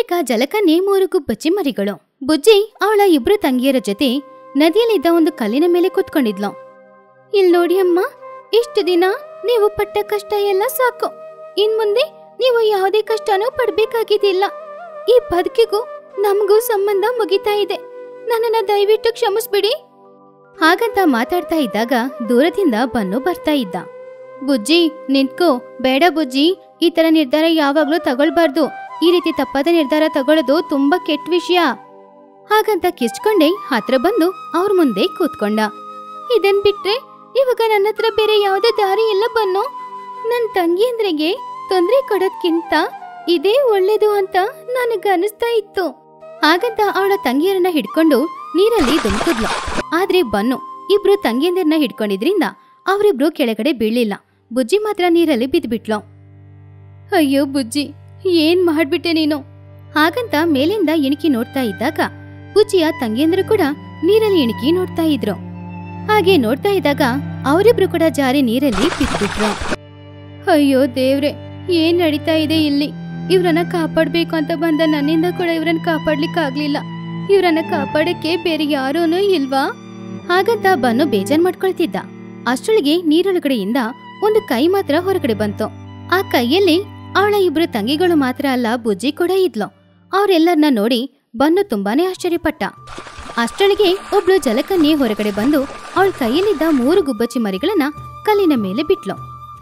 ಬಳಿಕ ಜಲಕನ್ಯೆ ಮೂರು ಗುಬ್ಬಚ್ಚಿ ಮರಿಗಳು ಬುಜ್ಜಿ ಅವಳ ಇಬ್ರು ತಂಗಿಯರ ಜೊತೆ ನದಿಯಲ್ಲಿದ್ದ ಒಂದು ಕಲ್ಲಿನ ಮೇಲೆ ಕೂತ್ಕೊಂಡಿದ್ಲು ಇಲ್ ನೋಡಿ ಅಮ್ಮ ಇಷ್ಟು ದಿನ ನೀವು ಪಟ್ಟ ಕಷ್ಟ ಎಲ್ಲ ಸಾಕು ಇನ್ ಮುಂದೆ ನೀವು ಯಾವುದೇ ಕಷ್ಟನೂ ಪಡ್ಬೇಕಾಗಿದ್ದಿಲ್ಲ ಈ ಬದುಕಿಗೂ ನಮಗೂ ಸಂಬಂಧ ಮುಗಿತಾ ಇದೆ ನನ್ನನ್ನ ದಯವಿಟ್ಟು ಕ್ಷಮಿಸ್ಬಿಡಿ ಹಾಗಂತ ಮಾತಾಡ್ತಾ ಇದ್ದಾಗ ದೂರದಿಂದ ಬನ್ನು ಬರ್ತಾ ಇದ್ದ ಬುಜ್ಜಿ ನಿಂತ್ಕೋ ಬೇಡ ಬುಜ್ಜಿ ಈ ತರ ನಿರ್ಧಾರ ಯಾವಾಗ್ಲೂ ತಗೊಳ್ಬಾರ್ದು ಈ ರೀತಿ ತಪ್ಪಾದ ನಿರ್ಧಾರ ತಗೊಳ್ಳೋದು ತುಂಬಾ ಕೆಟ್ಟ ವಿಷಯ ಹಾಗಂತ ಕಿಚ್ಕೊಂಡೆ ಹತ್ರ ಬಂದು ಅವ್ರ ಮುಂದೆ ಕೂತ್ಕೊಂಡ ಇದನ್ ಬಿಟ್ರೆ ಇವಾಗ ನನ್ನ ಹತ್ರ ಬೇರೆ ಯಾವುದೇ ದಾರಿ ಇಲ್ಲ ಬನ್ನು ನನ್ ತಂಗಿಯಂದ್ರಿಗೆ ತೊಂದ್ರೆ ಕೊಡೋದ್ಕಿಂತ ಇದೇ ಒಳ್ಳೇದು ಅಂತ ನನಗ ಅನಿಸ್ತಾ ಇತ್ತು ಹಾಗಂತ ಅವಳ ತಂಗಿಯರನ್ನ ಹಿಡ್ಕೊಂಡು ನೀರಲ್ಲಿ ಧುಮುಕಿದ್ಲು ಆದ್ರೆ ಬನ್ನು ಇಬ್ರು ತಂಗಿಯಂದಿರನ್ನ ಹಿಡ್ಕೊಂಡಿದ್ರಿಂದ ಅವರಿಬ್ರು ಕೆಳಗಡೆ ಬೀಳಿಲ್ಲ ಬುಜ್ಜಿ ಮಾತ್ರ ನೀರಲ್ಲಿ ಬಿದ್ಬಿಟ್ಲು ಅಯ್ಯೋ ಬುಜ್ಜಿ ಏನ್ ಮಾಡ್ಬಿಟ್ಟೆ ನೀನು ಹಾಗಂತ ಮೇಲಿಂದ ಇಣುಕಿ ನೋಡ್ತಾ ಇದ್ದಾಗ ಬುಜ್ಜಿಯ ತಂಗಿಯಂದ್ರು ಕೂಡ ನೀರಲ್ಲಿ ಇಣುಕಿ ನೋಡ್ತಾ ಇದ್ರು ಹಾಗೆ ನೋಡ್ತಾ ಇದ್ದಾಗ ಅವರಿಬ್ರು ಕೂಡ ಜಾರಿ ನೀರಲ್ಲಿ ಬಿದ್ಬಿಟ್ರು ಅಯ್ಯೋ ದೇವ್ರೆ ಏನ್ ನಡೀತಾ ಇದೆ ಇಲ್ಲಿ ಇವ್ರನ್ನ ಕಾಪಾಡ್ಬೇಕು ಅಂತ ಬಂದ ನನ್ನಿಂದ ಕೂಡ ಇವ್ರನ್ನ ಕಾಪಾಡ್ಲಿಕ್ಕೆ ಆಗ್ಲಿಲ್ಲ ಇವ್ರನ್ನ ಕಾಪಾಡಕ್ಕೆ ಬೇರೆ ಯಾರೂನೂ ಇಲ್ವಾ ಹಾಗಂತ ಬನ್ನು ಬೇಜಾರ್ ಮಾಡ್ಕೊಳ್ತಿದ್ದ ಅಷ್ಟೊಳಗೆ ನೀರೊಳಗಡೆಯಿಂದ ಒಂದು ಕೈ ಮಾತ್ರ ಹೊರಗಡೆ ಬಂತು ಆ ಕೈಯಲ್ಲಿ ಅವಳ ಇಬ್ರು ತಂಗಿಗಳು ಮಾತ್ರ ಅಲ್ಲ ಬುಜ್ಜಿ ಕೂಡ ಇದ್ಲು ಅವ್ರೆಲ್ಲರನ್ನ ನೋಡಿ ಬನ್ನು ತುಂಬಾನೇ ಆಶ್ಚರ್ಯಪಟ್ಟ ಅಷ್ಟೊಳಗೆ ಒಬ್ಳು ಜಲಕನ್ಯೆ ಹೊರಗಡೆ ಬಂದು ಅವಳ ಕೈಯಲ್ಲಿದ್ದ ಮೂರು ಗುಬ್ಬಚ್ಚಿ ಮರಿಗಳನ್ನ ಕಲ್ಲಿನ ಮೇಲೆ ಬಿಟ್ಲು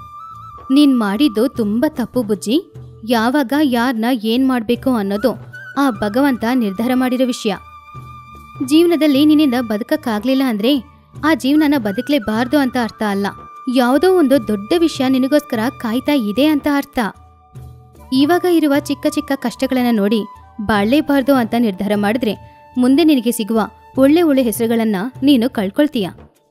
ನೀನ್ ಮಾಡಿದ್ದು ತುಂಬಾ ತಪ್ಪು ಬುಜ್ಜಿ ಯಾವಾಗ ಯಾರನ್ನ ಏನ್ ಮಾಡ್ಬೇಕು ಅನ್ನೋದು ಆ ಭಗವಂತ ನಿರ್ಧಾರ ಮಾಡಿರೋ ವಿಷಯ ಜೀವನದಲ್ಲಿ ನಿನ್ನಿಂದ ಬದುಕಕ್ಕಾಗ್ಲಿಲ್ಲ ಅಂದ್ರೆ ಆ ಜೀವನನ ಬದುಕಲೇಬಾರ್ದು ಅಂತ ಅರ್ಥ ಅಲ್ಲ ಯಾವುದೋ ಒಂದು ದೊಡ್ಡ ವಿಷಯ ನಿನಗೋಸ್ಕರ ಕಾಯ್ತಾ ಇದೆ ಅಂತ ಅರ್ಥ ಇವಾಗ ಇರುವ ಚಿಕ್ಕ ಚಿಕ್ಕ ಕಷ್ಟಗಳನ್ನ ನೋಡಿ ಬಾಳ್ಲೇಬಾರ್ದು ಅಂತ ನಿರ್ಧಾರ ಮಾಡಿದ್ರೆ ಮುಂದೆ ನಿನಗೆ ಸಿಗುವ ಒಳ್ಳೆ ಒಳ್ಳೆ ಹೆಸರುಗಳನ್ನ ನೀನು ಕಳ್ಕೊಳ್ತೀಯ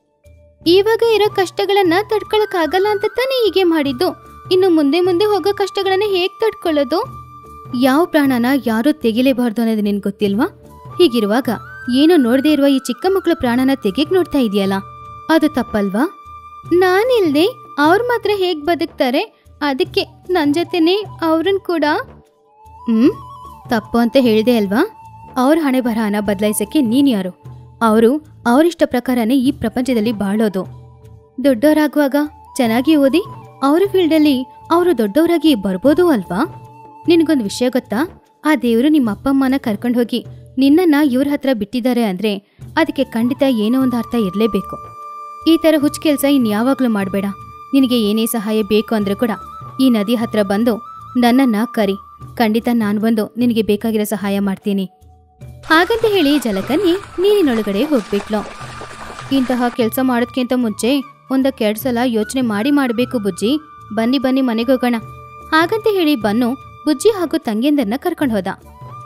ಇವಾಗ ಇರೋ ಕಷ್ಟಗಳನ್ನ ತಡ್ಕೊಳಕ್ಕಾಗಲ್ಲ ಅಂತ ತಾನೇ ಹೀಗೆ ಮಾಡಿದ್ದು ಇನ್ನು ಮುಂದೆ ಮುಂದೆ ಹೋಗೋ ಕಷ್ಟಗಳನ್ನ ಹೇಗ್ ತಡ್ಕೊಳ್ಳೋದು ಯಾವ ಪ್ರಾಣನ ಯಾರೂ ತೆಗಿಲೇಬಾರ್ದು ಅನ್ನೋದು ನಿನ್ ಗೊತ್ತಿಲ್ವಾ ಹೀಗಿರುವಾಗ ಏನೋ ನೋಡದೆ ಇರುವ ಈ ಚಿಕ್ಕ ಮಕ್ಕಳು ಪ್ರಾಣನ ತೆಗೆಗ್ ನೋಡ್ತಾ ಇದೆಯಲ್ಲ ಅದು ತಪ್ಪಲ್ವಾ ನಾನಿಲ್ದೆ ಅವ್ರ ಮಾತ್ರ ಹೇಗ್ ಬದುಕ್ತಾರೆ ಅದಕ್ಕೆ ನನ್ ಜೊತೆನೆ ಅವ್ರನ್ ಕೂಡ ಹ್ಮ್ ತಪ್ಪು ಅಂತ ಹೇಳಿದೆ ಅಲ್ವಾ ಅವ್ರ ಹಣೆ ಬರಹನ ಬದಲಾಯಿಸಕ್ಕೆ ನೀನ್ ಯಾರು ಅವರು ಅವರಿಷ್ಟ ಪ್ರಕಾರನೇ ಈ ಪ್ರಪಂಚದಲ್ಲಿ ಬಾಳೋದು ದೊಡ್ಡವರಾಗುವಾಗ ಚೆನ್ನಾಗಿ ಓದಿ ಅವರ ಫೀಲ್ಡಲ್ಲಿ ಅವರು ದೊಡ್ಡವರಾಗಿ ಬರ್ಬೋದು ಅಲ್ವಾ ನಿನಗೊಂದು ವಿಷಯ ಗೊತ್ತಾ ಆ ದೇವರು ನಿಮ್ಮ ಅಪ್ಪ ಅಮ್ಮನ ಕರ್ಕೊಂಡು ಹೋಗಿ ನಿನ್ನನ್ನ ಇವ್ರ ಹತ್ರ ಬಿಟ್ಟಿದ್ದಾರೆ ಅಂದ್ರೆ ಅದಕ್ಕೆ ಖಂಡಿತ ಏನೋ ಒಂದು ಅರ್ಥ ಇರಲೇಬೇಕು ಈ ಥರ ಹುಚ್ಚ ಕೆಲಸ ಇನ್ಯಾವಾಗ್ಲೂ ಮಾಡಬೇಡ ನಿನಗೆ ಏನೇ ಸಹಾಯ ಬೇಕು ಅಂದ್ರೆ ಕೂಡ ಈ ನದಿ ಹತ್ರ ಬಂದು ನನ್ನನ್ನ ಕರಿ ಖಂಡಿತ ನಾನು ಬಂದು ನಿನಗೆ ಬೇಕಾಗಿರೋ ಸಹಾಯ ಮಾಡ್ತೀನಿ ಹಾಗಂತ ಹೇಳಿ ಜಲಕನ್ಯೆ ನೀರಿನೊಳಗಡೆ ಹೋಗ್ಬಿಟ್ಲು ಇಂತಹ ಕೆಲಸ ಮಾಡೋದ್ಕಿಂತ ಮುಂಚೆ ಒಂದಕ್ಕೆರಡು ಸಲ ಯೋಚನೆ ಮಾಡಿ ಮಾಡಬೇಕು ಬುಜ್ಜಿ ಬನ್ನಿ ಬನ್ನಿ ಮನೆಗೆ ಹೋಗೋಣ ಹಾಗಂತ ಹೇಳಿ ಬನ್ನು ಬುಜ್ಜಿ ಹಾಗೂ ತಂಗಿಯಂದರ್ನ ಕರ್ಕೊಂಡು ಹೋದ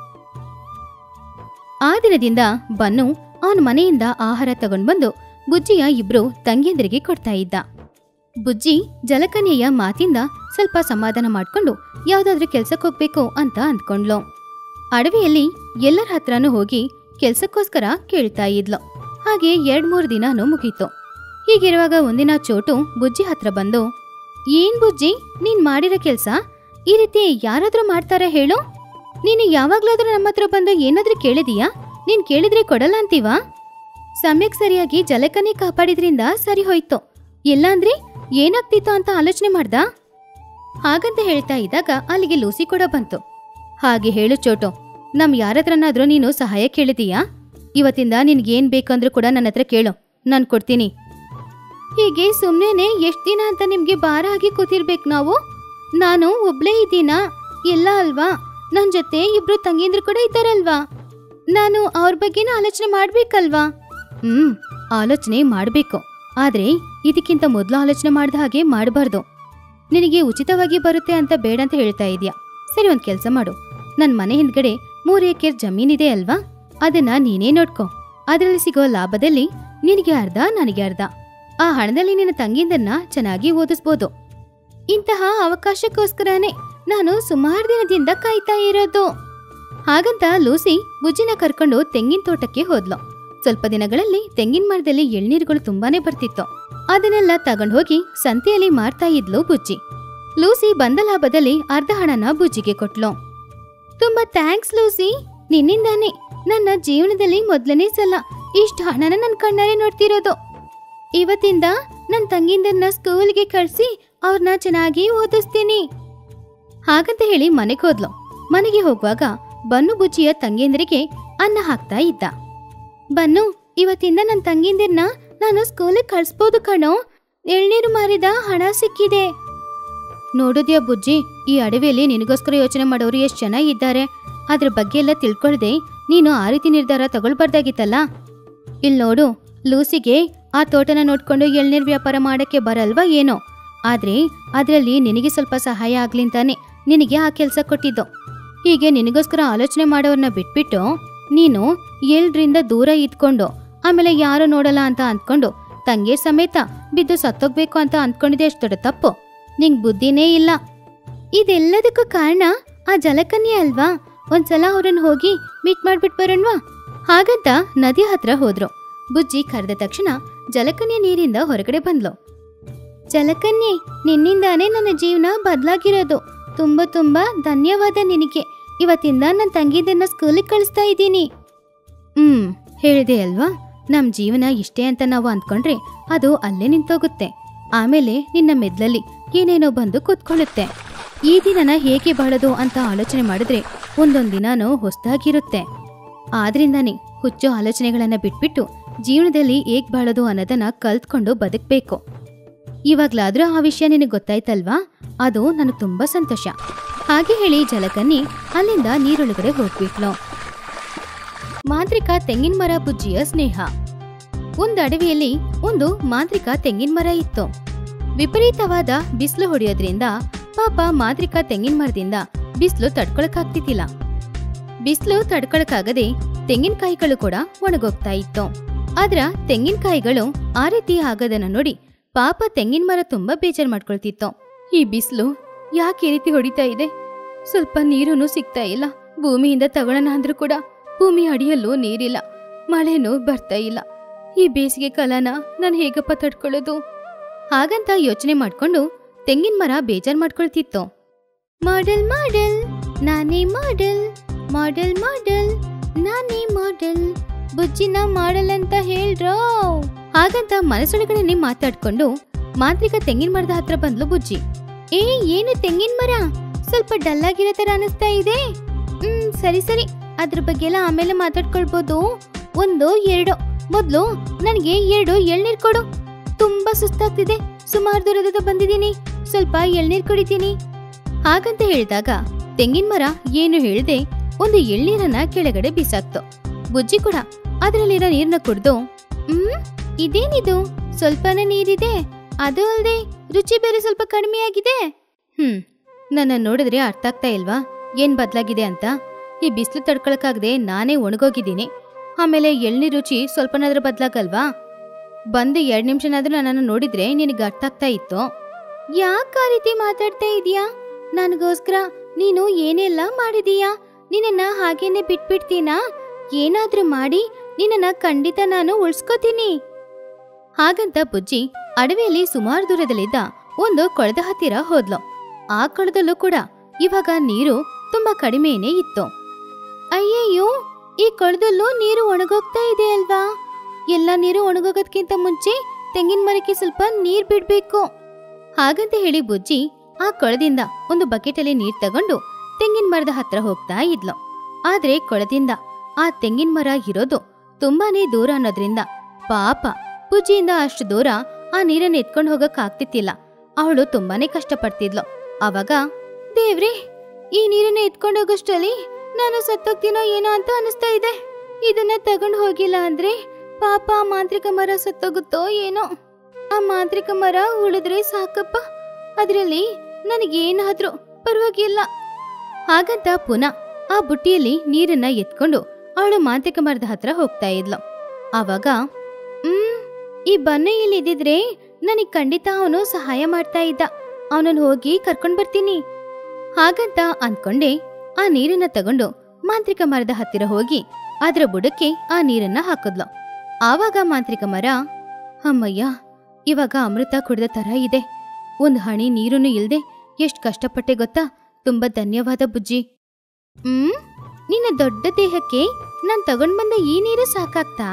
ಆ ದಿನದಿಂದ ಬನ್ನು ಅವನ ಮನೆಯಿಂದ ಆಹಾರ ತಗೊಂಡ್ ಬಂದು ಬುಜ್ಜಿಯ ಇಬ್ರು ತಂಗಿಯಂದರಿಗೆ ಕೊಡ್ತಾ ಇದ್ದ ಬುಜ್ಜಿ ಜಲಕನ್ಯೆಯ ಮಾತಿಂದ ಸ್ವಲ್ಪ ಸಮಾಧಾನ ಮಾಡ್ಕೊಂಡು ಯಾವ್ದಾದ್ರೂ ಕೆಲ್ಸಕ್ಕೆ ಹೋಗ್ಬೇಕು ಅಂತ ಅಂದ್ಕೊಂಡ್ಲು ಅಡವಿಯಲ್ಲಿ ಎಲ್ಲರ ಹತ್ರನೂ ಹೋಗಿ ಕೆಲ್ಸಕ್ಕೋಸ್ಕರ ಕೇಳ್ತಾ ಇದ್ಲು ಹಾಗೆ ಎರಡ್ ಮೂರು ದಿನಾನು ಮುಗೀತು ಹೀಗಿರುವಾಗ ಒಂದಿನ ಚೋಟು ಬುಜ್ಜಿ ಹತ್ರ ಬಂದು ಏನ್ ಬುಜ್ಜಿ ನೀನ್ ಮಾಡಿರೋ ಕೆಲ್ಸ ಈ ರೀತಿ ಯಾರಾದ್ರೂ ಮಾಡ್ತಾರ ಹೇಳು ನೀನು ಯಾವಾಗ್ಲಾದ್ರೂ ನಮ್ಮ ಹತ್ರ ಬಂದು ಏನಾದ್ರೂ ಕೇಳಿದೀಯಾ ನೀನ್ ಕೇಳಿದ್ರೆ ಕೊಡಲ್ಲ ಅಂತೀವಾ ಸಮಯಕ್ಕೆ ಸರಿಯಾಗಿ ಜಲಕನ್ನೇ ಕಾಪಾಡಿದ್ರಿಂದ ಸರಿ ಹೋಯ್ತು ಇಲ್ಲಾಂದ್ರೆ ಏನಾಗ್ತಿತ್ತು ಅಂತ ಆಲೋಚನೆ ಮಾಡ್ದ ಹಾಗಂತ ಹೇಳ್ತಾ ಇದ್ದಾಗ ಅಲ್ಲಿಗೆ ಲೂಸಿ ಕೂಡ ಬಂತು ಹಾಗೆ ಹೇಳು ಚೋಟು ನಮ್ ಯಾರತ್ರನಾದ್ರೂ ನೀನು ಸಹಾಯ ಕೇಳಿದೀಯಾ ಇವತ್ತಿಂದ ನಿನ್ಗೇನ್ ಬೇಕಂದ್ರೂ ಕೂಡ ನನ್ನ ಹತ್ರ ಕೇಳು ನಾನ್ ಕೊಡ್ತೀನಿ ಹೀಗೆ ಸುಮ್ನೆನೆ ಎಷ್ಟ್ ದಿನ ಅಂತ ನಿಮ್ಗೆ ಭಾರ ಆಗಿ ಕೂತಿರ್ಬೇಕು ನಾವು ನಾನು ಒಬ್ಳೇ ಇದ್ದೀನಾ ಇಲ್ಲ ಅಲ್ವಾ ನನ್ ಜೊತೆ ಇಬ್ರು ತಂಗಿಂದ್ರು ಕೂಡ ಇದ್ದಾರಲ್ವಾ ನಾನು ಅವ್ರ ಬಗ್ಗೆನೂ ಆಲೋಚನೆ ಮಾಡ್ಬೇಕಲ್ವಾ ಹ್ಮ್ ಆಲೋಚನೆ ಮಾಡ್ಬೇಕು ಆದ್ರೆ ಇದಕ್ಕಿಂತ ಮೊದಲು ಆಲೋಚನೆ ಮಾಡ್ದ ಹಾಗೆ ಮಾಡಬಾರ್ದು ನಿನಗೆ ಉಚಿತವಾಗಿ ಬರುತ್ತೆ ಅಂತ ಬೇಡ ಅಂತ ಹೇಳ್ತಾ ಇದೀಯ ಸರಿ ಒಂದ್ ಕೆಲ್ಸ ಮಾಡು ನನ್ ಮನೆ ಹಿಂದ್ಗಡೆ ಮೂರು ಎಕರೆ ಜಮೀನಿದೆ ಅಲ್ವಾ ಅದನ್ನ ನೀನೇ ನೋಡ್ಕೊ ಅದರಲ್ಲಿ ಸಿಗೋ ಲಾಭದಲ್ಲಿ ನಿನಗೆ ಅರ್ಧ ನನಗೆ ಅರ್ಧ ಆ ಹಣದಲ್ಲಿ ನಿನ್ನ ತಂಗಿಂದನ್ನ ಚೆನ್ನಾಗಿ ಓದಿಸ್ಬೋದು ಇಂತಹ ಅವಕಾಶಕ್ಕೋಸ್ಕರನೇ ನಾನು ಸುಮಾರು ದಿನದಿಂದ ಕಾಯ್ತಾ ಇರೋದು ಹಾಗಂತ ಲೂಸಿ ಬುಜ್ಜಿನ ಕರ್ಕೊಂಡು ತೆಂಗಿನ ತೋಟಕ್ಕೆ ಹೋದ್ಲು ಸ್ವಲ್ಪ ದಿನಗಳಲ್ಲಿ ತೆಂಗಿನ ಮರದಲ್ಲಿ ಎಳ್ನೀರುಗಳು ತುಂಬಾನೇ ಬರ್ತಿತ್ತು ಅದನ್ನೆಲ್ಲ ತಗೊಂಡ್ ಹೋಗಿ ಸಂತೆಯಲ್ಲಿ ಮಾರ್ತಾ ಇದ್ಲು ಬುಜ್ಜಿ ಲೂಸಿ ಬಂದ ಲಾಭದಲ್ಲಿ ಅರ್ಧ ಹಣನ ಬುಜ್ಜಿಗೆ ಕೊಟ್ಲು ತುಂಬಾ ಥ್ಯಾಂಕ್ಸ್ ಲೂಸಿ ನಿನ್ನಿಂದಾನೆ ನನ್ನ ಜೀವನದಲ್ಲಿ ಮೊದಲನೇ ಸಲ ಇಷ್ಟು ಹಣನ ನನ್ನ ಕಣ್ಣಾರೆ ನೋಡ್ತಿರೋದು ಇವತ್ತಿಂದ ನನ್ನ ತಂಗಿಂದನ್ನ ಸ್ಕೂಲ್ಗೆ ಕಳಿಸಿ ಅವ್ರನ್ನ ಚೆನ್ನಾಗಿ ಓದಿಸ್ತೀನಿ ಹಾಗಂತ ಹೇಳಿ ಮನೆಗೆ ಹೋದ್ಲು ಮನೆಗೆ ಹೋಗುವಾಗ ಬನ್ನು ಬುಜ್ಜಿಯ ತಂಗಿಯಂದರಿಗೆ ಅನ್ನ ಹಾಕ್ತಾ ಇದ್ದ ಬನ್ನು ಇವತ್ತಿಂದ ನನ್ನ ತಂಗಿಂದಿರ್ನ ನಾನು ಸ್ಕೂಲಿಗೆ ಕಳಿಸ್ಬೋದು ಕಣೋ ಎಳ್ನೀರು ಮಾರಿದ ಹಣ ಸಿಕ್ಕಿದೆ ನೋಡಿದ್ಯಾ ಬುಜ್ಜಿ ಈ ಅಡವಿಯಲ್ಲಿ ನಿನಗೋಸ್ಕರ ಯೋಚನೆ ಮಾಡೋರು ಎಷ್ಟು ಜನ ಇದ್ದಾರೆ ಅದ್ರ ಬಗ್ಗೆ ಎಲ್ಲ ತಿಳ್ಕೊಳ್ದೆ ನೀನು ಆ ರೀತಿ ನಿರ್ಧಾರ ತಗೊಳ್ಬಾರ್ದಾಗಿತ್ತಲ್ಲ ಇಲ್ಲಿ ನೋಡು ಲೂಸಿಗೆ ಆ ತೋಟನ ನೋಡ್ಕೊಂಡು ಎಳ್ನೀರು ವ್ಯಾಪಾರ ಮಾಡಕ್ಕೆ ಬರಲ್ವಾ ಏನೋ ಆದ್ರೆ ಅದರಲ್ಲಿ ನಿನಗೆ ಸ್ವಲ್ಪ ಸಹಾಯ ಆಗ್ಲಿಂತಾನೆ ನಿನಗೆ ಆ ಕೆಲಸ ಕೊಟ್ಟಿದ್ದು ಹೀಗೆ ನಿನಗೋಸ್ಕರ ಆಲೋಚನೆ ಮಾಡೋರನ್ನ ಬಿಟ್ಬಿಟ್ಟು ನೀನು ಎಲ್ರಿಂದ ದೂರ ಇದ್ಕೊಂಡು ಆಮೇಲೆ ಯಾರು ನೋಡಲ್ಲ ಅಂತ ಅಂದ್ಕೊಂಡು ತಂಗಿ ಸಮೇತ ಬಿದ್ದು ಸತ್ತೋಗ್ಬೇಕು ಅಂತ ಅಂದ್ಕೊಂಡಿದ್ದೆ ಎಷ್ಟು ದೊಡ್ಡ ತಪ್ಪು ನಿಂಗ್ ಬುದ್ಧಿನೇ ಇಲ್ಲ ಇದೆಲ್ಲದಕ್ಕೂ ಕಾರಣ ಆ ಜಲಕನ್ಯೆ ಅಲ್ವಾ ಒಂದ್ಸಲ ಅವ್ರನ್ನ ಹೋಗಿ ಮೀಟ್ ಮಾಡ್ಬಿಟ್ ಬರೋಣ್ವಾ ಹಾಗಂತ ನದಿ ಹತ್ರ ಹೋದ್ರು ಬುಜ್ಜಿ ಕರೆದ ತಕ್ಷಣ ಜಲಕನ್ಯೆ ನೀರಿಂದ ಹೊರಗಡೆ ಬಂದ್ಲು ಜಲಕನ್ಯೆ ನಿನ್ನಿಂದಾನೇ ನನ್ನ ಜೀವನ ಬದಲಾಗಿರೋದು ತುಂಬಾ ತುಂಬಾ ಧನ್ಯವಾದ ನಿನಗೆ ಇವತ್ತಿಂದ ನನ್ನ ತಂಗಿದನ್ನ ಸ್ಕೂಲಿಗೆ ಕಳಿಸ್ತಾ ಇದ್ದೀನಿ ಹ್ಮ್ ಹೇಳಿದೆ ಅಲ್ವಾ ನಮ್ ಜೀವನ ಇಷ್ಟೇ ಅಂತ ನಾವು ಅಂದ್ಕೊಂಡ್ರೆ ಅದು ಅಲ್ಲೇ ನಿಂತೋಗುತ್ತೆ ಆಮೇಲೆ ನಿನ್ನ ಮೆದ್ಲಲ್ಲಿ ಏನೇನೋ ಬಂದು ಕೂತ್ಕೊಳ್ಳುತ್ತೆ ಈ ದಿನನ ಹೇಗೆ ಬಾಳೋದು ಅಂತ ಆಲೋಚನೆ ಮಾಡಿದ್ರೆ ಒಂದೊಂದ್ ದಿನಾನೂ ಹೊಸ್ದಾಗಿರುತ್ತೆ ಆದ್ರಿಂದಾನೆ ಹುಚ್ಚು ಆಲೋಚನೆಗಳನ್ನ ಬಿಟ್ಬಿಟ್ಟು ಜೀವನದಲ್ಲಿ ಹೇಗ್ ಬಾಳೋದು ಅನ್ನೋದನ್ನ ಕಲ್ತ್ಕೊಂಡು ಬದುಕ್ಬೇಕು ಇವಾಗ್ಲಾದ್ರೂ ಆ ವಿಷಯ ನಿನಗೆ ಗೊತ್ತಾಯ್ತಲ್ವಾ ಅದು ನನಗೆ ತುಂಬಾ ಸಂತೋಷ ಹಾಗೆ ಹೇಳಿ ಜಲಕನ್ನಿ ಅಲ್ಲಿಂದ ನೀರೊಳಗಡೆ ಹೋಗ್ಬಿಟ್ಲು ಮಾಂತ್ರಿಕ ತೆಂಗಿನ ಮರ ಬುಜ್ಜಿಯ ಸ್ನೇಹ ಒಂದು ಅಡವಿಯಲ್ಲಿ ಒಂದು ಮಾಂತ್ರಿಕ ತೆಂಗಿನ ಮರ ಇತ್ತು ವಿಪರೀತವಾದ ಬಿಸಿಲು ಹೊಡೆಯೋದ್ರಿಂದ ಪಾಪ ಮಾಂತ್ರಿಕ ತೆಂಗಿನ ಮರದಿಂದ ಬಿಸಿಲು ತಡ್ಕೊಳಕ್ಕಾಗ್ತಿದ್ದಿಲ್ಲ ಬಿಸಿಲು ತಡ್ಕೊಳಕ್ಕಾಗದೆ ತೆಂಗಿನಕಾಯಿಗಳು ಕೂಡ ಒಣಗೋಗ್ತಾ ಇತ್ತು ಆದ್ರ ತೆಂಗಿನಕಾಯಿಗಳು ಆ ರೀತಿ ಆಗೋದನ್ನ ನೋಡಿ ಪಾಪ ತೆಂಗಿನ ಮರ ತುಂಬಾ ಬೇಜಾರ್ ಮಾಡ್ಕೊಳ್ತಿತ್ತು ಈ ಬಿಸಿಲು ಯಾಕೆ ಈ ರೀತಿ ಹೊಡಿತಾ ಇದೆ ಸ್ವಲ್ಪ ನೀರೂ ಸಿಗ್ತಾ ಇಲ್ಲ ಭೂಮಿಯಿಂದ ತಗೊಳ್ಳೋಣ ಅಂದ್ರೂ ಕೂಡ ಭೂಮಿ ಅಡಿಯಲ್ಲೂ ನೀರಿಲ್ಲ ಮಳೆನೂ ಬರ್ತಾ ಇಲ್ಲ ಈ ಬೇಸಿಗೆ ಕಾಲನ ನಾನು ಹೇಗಪ್ಪ ತಡ್ಕೊಳ್ಳೋದು ಹಾಗಂತ ಯೋಚನೆ ಮಾಡ್ಕೊಂಡು ತೆಂಗಿನ ಮರ ಬೇಜಾರ್ ಮಾಡ್ಕೊಳ್ತಿತ್ತು ಮಾಡೆಲ್ ಮಾಡೆಲ್ ನಾನೇ ಮಾಡೆಲ್ ಮಾಡೆಲ್ ಮಾಡೆಲ್ ನಾನೇ ಮಾಡೆಲ್ ಬುಜ್ಜಿನ ಮಾಡಲ್ ಅಂತ ಹೇಳ್ರೋ ಹಾಗಂತ ಮನಸ್ಸೊಳಗಡೆ ಮಾತಾಡ್ಕೊಂಡು ಮಾಂತ್ರಿಕ ತೆಂಗಿನ ಮರದ ಹತ್ರ ಬಂದ್ಲು ಬುಜ್ಜಿ ಏ ಏನು ತೆಂಗಿನ ಮರ ಸ್ವಲ್ಪ ಡಲ್ ಆಗಿರೋ ತರ ಅನಿಸ್ತಾ ಇದೆ ಹ್ಮ್ ಸರಿ ಸರಿ ಅದ್ರ ಬಗ್ಗೆ ಎಲ್ಲ ಆಮೇಲೆ ಮಾತಾಡ್ಕೊಳ್ಬೋದು ಒಂದು ಎರಡು ಮೊದ್ಲು ನನಗೆ ಎರಡು ಎಳ್ನೀರ್ ಕೊಡು ತುಂಬಾ ಸುಸ್ತಾಗ್ತಿದೆ ಸುಮಾರು ದೂರದಿಂದ ಬಂದಿದ್ದೀನಿ ಸ್ವಲ್ಪ ಎಳ್ನೀರ್ ಕುಡಿತೀನಿ ಹಾಗಂತ ಹೇಳಿದಾಗ ತೆಂಗಿನ ಮರ ಏನು ಹೇಳ್ದೆ ಒಂದು ಎಳ್ನೀರನ್ನ ಕೆಳಗಡೆ ಬಿಸಾಕ್ತು ಬುಜ್ಜಿ ಕೂಡ ಅದರಲ್ಲಿರೋ ನೀರ್ನ ಕುಡ್ದು ಹ್ಮ್ ಇದೇನಿದು ಸ್ವಲ್ಪನೇ ನೀರಿದೆ ಅದು ಅಲ್ದೆ ರುಚಿ ಬೇರೆ ಸ್ವಲ್ಪ ಕಡಿಮೆ ಆಗಿದೆ ಹ್ಮ್ ನನ್ನ ನೋಡಿದ್ರೆ ಅರ್ಥ ಆಗ್ತಾ ಇಲ್ವಾ ಏನ್ ಬದ್ಲಾಗಿದೆ ಅಂತ ಈ ಬಿಸಿಲು ತಡ್ಕೊಳಕ್ಕಾಗದೆ ನಾನೇ ಒಣಗೋಗಿದ್ದೀನಿ ಆಮೇಲೆ ಎಳ್ನೀರ್ ರುಚಿ ಸ್ವಲ್ಪನಾದ್ರೂ ಬದ್ಲಾಗಲ್ವಾ ಬಂದು ಎರಡ್ ನಿಮಿಷನಾದ್ರೂ ನನ್ನನ್ನು ನೋಡಿದ್ರೆ ನಿನಗೆ ಅರ್ಥ ಆಗ್ತಾ ಇತ್ತು ಯಾಕೆ ಆ ರೀತಿ ಮಾತಾಡ್ತಾ ಇದೀಯಾ ನನಗೋಸ್ಕರ ನೀನು ಏನೆಲ್ಲ ಮಾಡಿದೀಯಾ ನಿನ್ನನ್ನ ಹಾಗೇನೆ ಬಿಟ್ಬಿಡ್ತೀನಾ ಏನಾದ್ರೂ ಮಾಡಿ ನಿನ್ನನ್ನ ಖಂಡಿತ ನಾನು ಉಳ್ಸ್ಕೋತೀನಿ ಹಾಗಂತ ಬುಜ್ಜಿ ಅಡವಿಯಲ್ಲಿ ಸುಮಾರು ದೂರದಲ್ಲಿದ್ದ ಒಂದು ಕೊಳದ ಹತ್ತಿರ ಹೋದ್ಲು ಆ ಕೊಳದಲ್ಲೂ ಕೂಡ ಇವಾಗ ನೀರು ತುಂಬಾ ಕಡಿಮೆನೇ ಇತ್ತು ಅಯ್ಯಯ್ಯೋ ಈ ಕೊಳದಲ್ಲೂ ನೀರು ಒಣಗೋಗ್ತಾ ಇದೆ ಅಲ್ವಾ ಎಲ್ಲ ನೀರು ಒಣಗೋಗೋದ್ಕಿಂತ ಮುಂಚೆ ತೆಂಗಿನ ಮರಕ್ಕೆ ಸ್ವಲ್ಪ ನೀರ್ ಬಿಡ್ಬೇಕು ಹಾಗಂತ ಹೇಳಿ ಬುಜ್ಜಿ ಆ ಕೊಳದಿಂದ ಒಂದು ಬಕೆಟಲ್ಲಿ ನೀರ್ ತಗೊಂಡು ತೆಂಗಿನ ಮರದ ಹತ್ರ ಹೋಗ್ತಾ ಇದ್ಲು ಆದ್ರೆ ಕೊಳದಿಂದ ಆ ತೆಂಗಿನ ಮರ ಇರೋದು ತುಂಬಾನೇ ದೂರ ಅನ್ನೋದ್ರಿಂದ ಪಾಪ ಬುಜ್ಜಿಯಿಂದ ಅಷ್ಟು ದೂರ ಆ ನೀರನ್ನ ಎತ್ಕೊಂಡು ಹೋಗಕ್ ಆಗ್ತಿತ್ತಿಲ್ಲ ಅವಳು ತುಂಬಾನೇ ಕಷ್ಟಪಡ್ತಿದ್ಲು ಅವಾಗ ದೇವ್ರೇ ಈ ನೀರನ್ನ ಎತ್ಕೊಂಡು ಹೋಗೋಷ್ಟರಲ್ಲಿ ನಾನು ಸತ್ತೋಗ್ತೀನೋ ಏನೋ ಅಂತ ಅನಿಸ್ತಾ ಇದೆ ಇದನ್ನ ತಗೊಂಡು ಹೋಗಿಲ್ಲ ಅಂದ್ರೆ ಪಾಪ ಆ ಮಾಂತ್ರಿಕ ಮರ ಸತ್ತೋಗುತ್ತೋ ಏನೋ ಆ ಮಾಂತ್ರಿಕ ಮರ ಉಳಿದ್ರೆ ಸಾಕಪ್ಪ ಅದ್ರಲ್ಲಿ ನನಗೇನಾದ್ರೂ ಪರವಾಗಿಲ್ಲ ಹಾಗಂತ ಪುನಃ ಆ ಬುಟ್ಟಿಯಲ್ಲಿ ನೀರನ್ನ ಎತ್ಕೊಂಡು ಅವಳು ಮಾಂತ್ರಿಕ ಮರದ ಹತ್ರ ಹೋಗ್ತಾ ಇದ್ಲು ಆವಾಗ ಹ್ಮ್ ಈ ಬನ್ನ ಇಲ್ಲಿ ಇದ್ದಿದ್ರೆ ನನಗ್ ಖಂಡಿತ ಅವನು ಸಹಾಯ ಮಾಡ್ತಾ ಇದ್ದ ಅವನನ್ನ ಹೋಗಿ ಕರ್ಕೊಂಡ್ ಬರ್ತೀನಿ ಹಾಗಂತ ಅಂದ್ಕೊಂಡೆ ಆ ನೀರನ್ನ ತಗೊಂಡು ಮಾಂತ್ರಿಕ ಮರದ ಹತ್ತಿರ ಹೋಗಿ ಅದರ ಬುಡಕ್ಕೆ ಆ ನೀರನ್ನ ಹಾಕಿದ್ಲು ಆವಾಗ ಮಾಂತ್ರಿಕ ಮರ ಅಮ್ಮಯ್ಯ ಇವಾಗ ಅಮೃತ ಕುಡಿದ ತರ ಇದೆ ಒಂದು ಹನಿ ನೀರನ್ನು ಇಲ್ದೆ ಎಷ್ಟ್ ಕಷ್ಟಪಟ್ಟೆ ಗೊತ್ತಾ ತುಂಬಾ ಧನ್ಯವಾದ ಬುಜ್ಜಿ ಹ್ಮ್ ನಿನ್ನ ದೊಡ್ಡ ದೇಹಕ್ಕೆ ನಾನ್ ತಗೊಂಡ್ ಬಂದ ಈ ನೀರು ಸಾಕಾಗ್ತಾ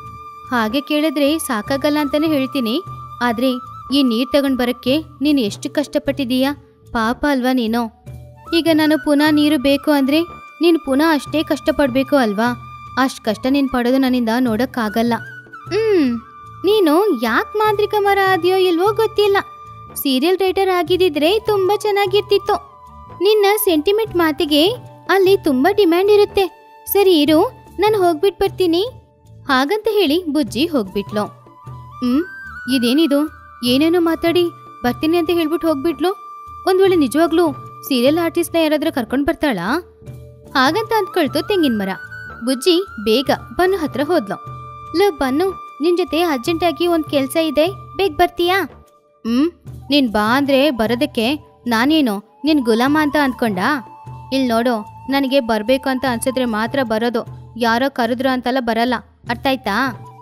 ಹಾಗೆ ಕೇಳಿದ್ರೆ ಸಾಕಾಗಲ್ಲ ಅಂತಾನೆ ಹೇಳ್ತೀನಿ ಆದ್ರೆ ಈ ನೀರ್ ತಗೊಂಡ್ ಬರಕ್ಕೆ ನೀನು ಎಷ್ಟು ಕಷ್ಟಪಟ್ಟಿದೀಯಾ ಪಾಪ ಅಲ್ವಾ ನೀನು ಈಗ ನಾನು ಪುನಃ ನೀರು ಬೇಕು ಅಂದ್ರೆ ನೀನು ಪುನಃ ಅಷ್ಟೇ ಕಷ್ಟಪಡ್ಬೇಕು ಅಲ್ವಾ ಅಷ್ಟ್ ಕಷ್ಟ ನೀನ್ ಪಡೋದು ನನ್ನಿಂದ ನೋಡಕ್ಕಾಗಲ್ಲ ಹ್ಮ್ ನೀನು ಯಾಕೆ ಮಾಂತ್ರಿಕ ಮರ ಆದ್ಯೋ ಇಲ್ವೋ ಗೊತ್ತಿಲ್ಲ ಸೀರಿಯಲ್ ರೈಟರ್ ಆಗಿದ್ದಿದ್ರೆ ತುಂಬಾ ಚೆನ್ನಾಗಿರ್ತಿತ್ತು ನಿನ್ನ ಸೆಂಟಿಮೆಂಟ್ ಮಾತಿಗೆ ಅಲ್ಲಿ ತುಂಬಾ ಡಿಮ್ಯಾಂಡ್ ಇರುತ್ತೆ ಸರಿ ಇರು ನಾನು ಹೋಗ್ಬಿಟ್ ಬರ್ತೀನಿ ಹಾಗಂತ ಹೇಳಿ ಬುಜ್ಜಿ ಹೋಗ್ಬಿಟ್ಲು ಹ್ಮ್ ಇದೇನಿದು ಏನೇನೋ ಮಾತಾಡಿ ಬರ್ತೀನಿ ಅಂತ ಹೇಳ್ಬಿಟ್ಟು ಹೋಗ್ಬಿಟ್ಲು ಒಂದ್ ವೇಳೆ ನಿಜವಾಗ್ಲೂ ಸೀರಿಯಲ್ ಆರ್ಟಿಸ್ಟ್ನ ಯಾರಾದ್ರೂ ಕರ್ಕೊಂಡ್ ಬರ್ತಾಳಾ ಹಾಗಂತ ಅಂದ್ಕೊಳ್ತು ತೆಂಗಿನ ಮರ ಬುಜ್ಜಿ ಬೇಗ ಬನ್ನು ಹತ್ರ ಹೋದ್ಲು ಲೋ ಬನ್ನು ನಿನ್ ಜೊತೆ ಅರ್ಜೆಂಟಾಗಿ ಒಂದ್ ಕೆಲ್ಸ ಇದೆ ಬೇಗ ಬರ್ತೀಯಾ ಹ್ಮ್ ನೀನ್ ಬಾ ಅಂದ್ರೆ ಬರೋದಕ್ಕೆ ನಾನೇನು ನಿನ್ ಗುಲಾಮ ಅಂತ ಅಂದ್ಕೊಂಡಾ ಇಲ್ ನೋಡು ನನಗೆ ಬರ್ಬೇಕು ಅಂತ ಅನ್ಸಿದ್ರೆ ಮಾತ್ರ ಬರೋದು ಯಾರೋ ಕರೆದ್ರು ಅಂತೆಲ್ಲ ಬರಲ್ಲ ಅರ್ಥ ಆಯ್ತಾ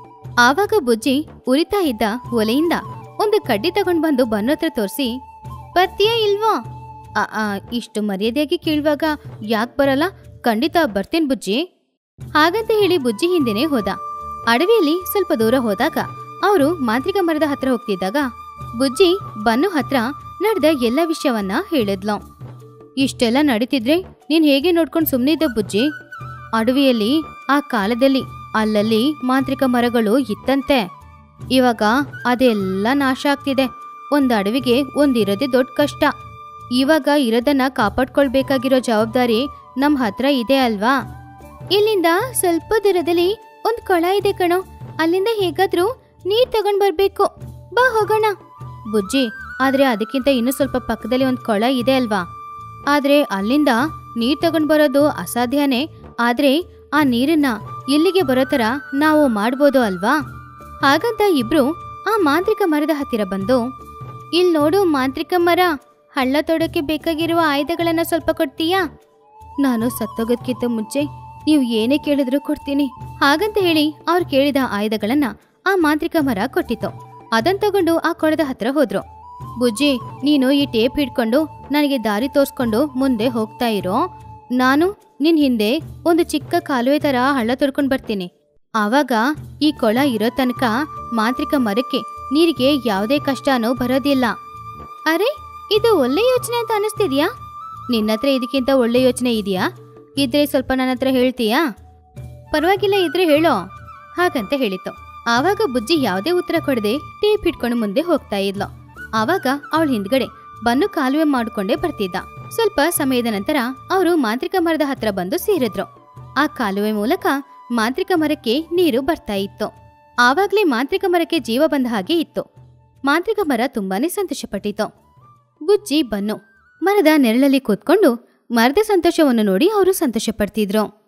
ಆವಾಗ ಬುಜ್ಜಿ ಉರಿತಾ ಇದ್ದ ಒಲೆಯಿಂದ ಒಂದು ಕಡ್ಡಿ ತಗೊಂಡ್ ಬಂದು ಬನ್ನು ಹತ್ರ ತೋರಿಸಿ ಬರ್ತೀಯಾ ಇಲ್ವೋ ಆ, ಆ, ಇಷ್ಟು ಮರ್ಯಾದೆಯಾಗಿ ಕೇಳುವಾಗ ಯಾಕೆ ಬರಲ್ಲ ಖಂಡಿತ ಬರ್ತೀನಿ ಬುಜ್ಜಿ ಹಾಗಂತ ಹೇಳಿ ಬುಜ್ಜಿ ಹಿಂದೆನೆ ಹೋದ ಅಡವಿಯಲ್ಲಿ ಸ್ವಲ್ಪ ದೂರ ಹೋದಾಗ ಅವರು ಮಾಂತ್ರಿಕ ಮರದ ಹತ್ರ ಹೋಗ್ತಿದ್ದಾಗ ಬುಜ್ಜಿ ಬನ್ನು ಹತ್ರ ನಡೆದ ಎಲ್ಲ ವಿಷಯವನ್ನ ಹೇಳಿದ್ಲು ಇಷ್ಟೆಲ್ಲ ನಡೀತಿದ್ರೆ ನೀನ್ ಹೇಗೆ ನೋಡ್ಕೊಂಡು ಸುಮ್ಮನಿದ್ದ ಬುಜ್ಜಿ ಅಡವಿಯಲ್ಲಿ ಆ ಕಾಲದಲ್ಲಿ ಅಲ್ಲಲ್ಲಿ ಮಾಂತ್ರಿಕ ಮರಗಳು ಇತ್ತಂತೆ ಇವಾಗ ಅದೆಲ್ಲ ನಾಶ ಆಗ್ತಿದೆ ಒಂದ್ ಅಡವಿಗೆ ಒಂದಿರೋದೇ ದೊಡ್ಡ ಕಷ್ಟ ಇವಾಗ ಇರೋದನ್ನ ಕಾಪಾಡ್ಕೊಳ್ಬೇಕಾಗಿರೋ ಜವಾಬ್ದಾರಿ ನಮ್ ಹತ್ರ ಇದೆ ಅಲ್ವಾ ಇಲ್ಲಿಂದ ಸ್ವಲ್ಪ ದೂರದಲ್ಲಿ ಒಂದ್ ಕೊಳ ಇದೆ ಕಣೋ ಅಲ್ಲಿಂದ ಹೇಗಾದ್ರೂ ನೀರ್ ತಗೊಂಡ್ ಬರ್ಬೇಕು ಬಾ ಹೋಗೋಣ ಬುಜ್ಜಿ ಆದ್ರೆ ಅದಕ್ಕಿಂತ ಇನ್ನು ಸ್ವಲ್ಪ ಪಕ್ಕದಲ್ಲಿ ಒಂದ್ ಕೊಳ ಇದೆ ಅಲ್ವಾ ಆದ್ರೆ ಅಲ್ಲಿಂದ ನೀರ್ ತಗೊಂಡ್ ಬರೋದು ಅಸಾಧ್ಯನೇ ಆದ್ರೆ ಆ ನೀರನ್ನ ಇಲ್ಲಿಗೆ ಬರೋ ತರ ನಾವು ಮಾಡ್ಬೋದು ಅಲ್ವಾ ಹಾಗಂತ ಇಬ್ರು ಆ ಮಾಂತ್ರಿಕ ಮರದ ಹತ್ತಿರ ಬಂದು ಇಲ್ ನೋಡು ಮಾಂತ್ರಿಕ ಮರ ಹಳ್ಳ ತೊಡಕ್ಕೆ ಬೇಕಾಗಿರುವ ಆಯುಧಗಳನ್ನ ಸ್ವಲ್ಪ ಕೊಡ್ತೀಯಾ ನಾನು ಸತ್ತೋಗೋದ್ಕಿಂತ ಮುಂಚೆ ನೀವು ಏನೇ ಕೇಳಿದ್ರು ಕೊಡ್ತೀನಿ ಹಾಗಂತ ಹೇಳಿ ಅವ್ರು ಕೇಳಿದ ಆಯುಧಗಳನ್ನ ಆ ಮಾಂತ್ರಿಕ ಮರ ಕೊಟ್ಟಿತ್ತು ಅದನ್ ತಗೊಂಡು ಆ ಕೊಳದ ಹತ್ರ ಹೋದ್ರು ಬುಜ್ಜಿ ನೀನು ಈ ಟೇಪ್ ಹಿಡ್ಕೊಂಡು ನನಗೆ ದಾರಿ ತೋರ್ಸ್ಕೊಂಡು ಮುಂದೆ ಹೋಗ್ತಾ ಇರೋ ನಾನು ನಿನ್ ಹಿಂದೆ ಒಂದು ಚಿಕ್ಕ ಕಾಲುವೆ ತರ ಹಳ್ಳ ತೊಡ್ಕೊಂಡ್ ಬರ್ತೀನಿ ಆವಾಗ ಈ ಕೊಳ ಇರೋ ತನಕ ಮಾಂತ್ರಿಕ ಮರಕ್ಕೆ ನೀರಿಗೆ ಯಾವುದೇ ಕಷ್ಟನೂ ಬರೋದಿಲ್ಲ ಅರೆ ಇದು ಒಳ್ಳೆ ಯೋಚನೆ ಅಂತ ಅನಿಸ್ತಿದ್ಯಾ ನಿನ್ನತ್ರ ಇದಕ್ಕಿಂತ ಒಳ್ಳೆ ಯೋಚನೆ ಇದೆಯಾ ಇದ್ರೆ ಸ್ವಲ್ಪ ನನ್ನ ಹತ್ರ ಹೇಳ್ತೀಯಾ ಪರವಾಗಿಲ್ಲ ಇದ್ರೆ ಹೇಳೋ ಹಾಗಂತ ಹೇಳಿತ್ತು ಆವಾಗ ಬುಜ್ಜಿ ಯಾವುದೇ ಉತ್ತರ ಕೊಡದೆ ಟೇಪ್ ಹಿಡ್ಕೊಂಡು ಮುಂದೆ ಹೋಗ್ತಾ ಇದ್ಲು ಆವಾಗ ಅವಳ ಹಿಂದ್ಗಡೆ ಬನ್ನು ಕಾಲುವೆ ಮಾಡ್ಕೊಂಡೇ ಬರ್ತಿದ್ದ ಸ್ವಲ್ಪ ಸಮಯದ ನಂತರ ಅವರು ಮಾಂತ್ರಿಕ ಮರದ ಹತ್ರ ಬಂದು ಸೇರಿದ್ರು ಆ ಕಾಲುವೆ ಮೂಲಕ ಮಾಂತ್ರಿಕ ಮರಕ್ಕೆ ನೀರು ಬರ್ತಾ ಇತ್ತು ಆವಾಗ್ಲೇ ಮಾಂತ್ರಿಕ ಮರಕ್ಕೆ ಜೀವ ಬಂದ ಹಾಗೆ ಇತ್ತು ಮಾಂತ್ರಿಕ ಮರ ತುಂಬಾನೇ ಸಂತೋಷಪಟ್ಟಿತು ಬುಜ್ಜಿ ಬನ್ನು ಮರದ ನೆರಳಲ್ಲಿ ಕೂತ್ಕೊಂಡು ಮರದ ಸಂತೋಷವನ್ನು ನೋಡಿ ಅವರು ಸಂತೋಷ ಪಡ್ತಿದ್ರು